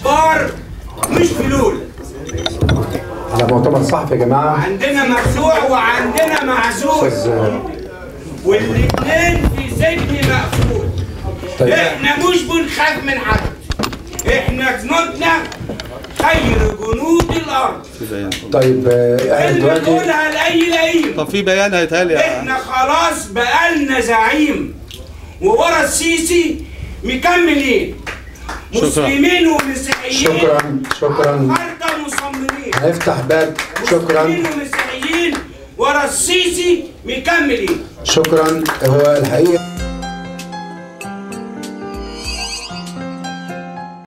اخبار مش فلول على مؤتمر صحفي يا جماعه عندنا مرزوع وعندنا معزول استاذ والاثنين في سجن مقفول طيب احنا مش بنخاف من حد احنا جنودنا خير جنود الارض طيب آه، احنا اللي دلوقتي نقولها لاي لئيم طب في بيان هيتهيألي يا- احنا خلاص بقالنا زعيم وورا السيسي مكملين شكرا. مسلمين ومسيحيين شكرا شكرا النهارده مصممين هنفتح باب شكرا مسلمين ومسيحيين ورا السيسي مكملين شكرا هو الحقيقه